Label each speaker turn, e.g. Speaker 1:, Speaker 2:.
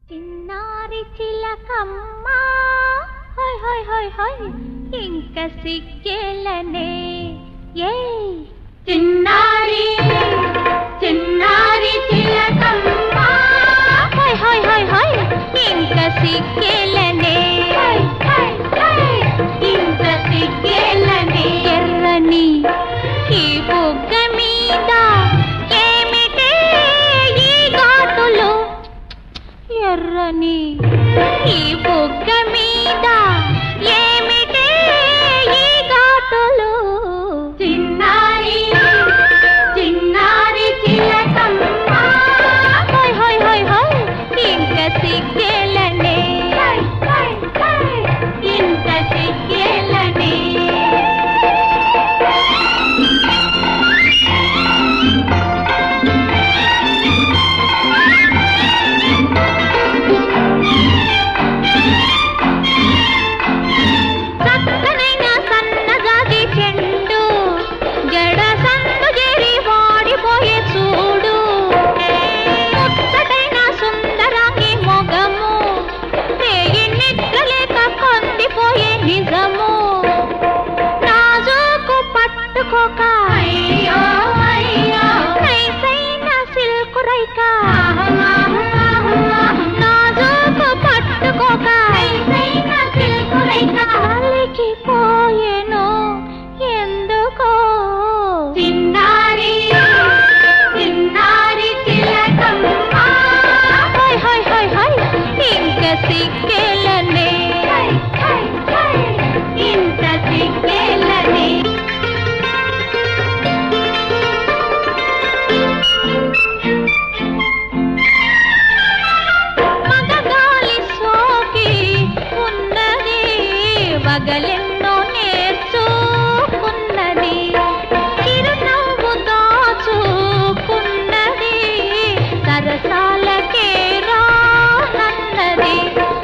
Speaker 1: చిన్నారి చిలకమ్మ హోయ్ హోయ్ హోయ్ హోయ్ ఇంక సిగ్గేలనే ఏ చిన్నారి చిన్నారి చిలకమ్మ హోయ్ హోయ్ హోయ్ హోయ్ ఇంక సిగ్గేలనే ఇంక సిగ్గేలనే ఎర్రని ఈ బుగ్గ మీద ఏమిటే ఈ ఘాటులు ఎర్రని ఈ బుగ్గ మీద ఏమిటే ఈ ఘాటులు చిన్నారి చిన్నారి చిలకమ్మ హోయ్ హోయ్ హోయ్ హోయ్ ఇంక సిగ్గేలనే ఇంక సిగ్గేలనే చక్కనైన సన్నజాజి చెండు జడ సందు చేరి వాడిపోయే చూడు ముచ్చటైన సుందరాంగి మొగము రేయి నిద్రలేక కందిపోయే నిజము నాజుకు పట్టుకోక అయ్యో అయ్యో నైసైన సిల్కు రైక నాజుకు పట్టుకోక నైసైన సిల్కు రైక గాలికి పోయెను ఎందుకో చిన్నారి చిన్నారి చిలకమ్మ హోయ్ హోయ్ హోయ్ హోయ్ ఇంక సిగ్గేలనే ఇంత సిగ్గేలనే మగగాలి సోకి ఉన్నది వగలెన్నో నేర్చుకున్నది చిరునవ్వు దాచుకున్నది సరసాలకే రానన్నది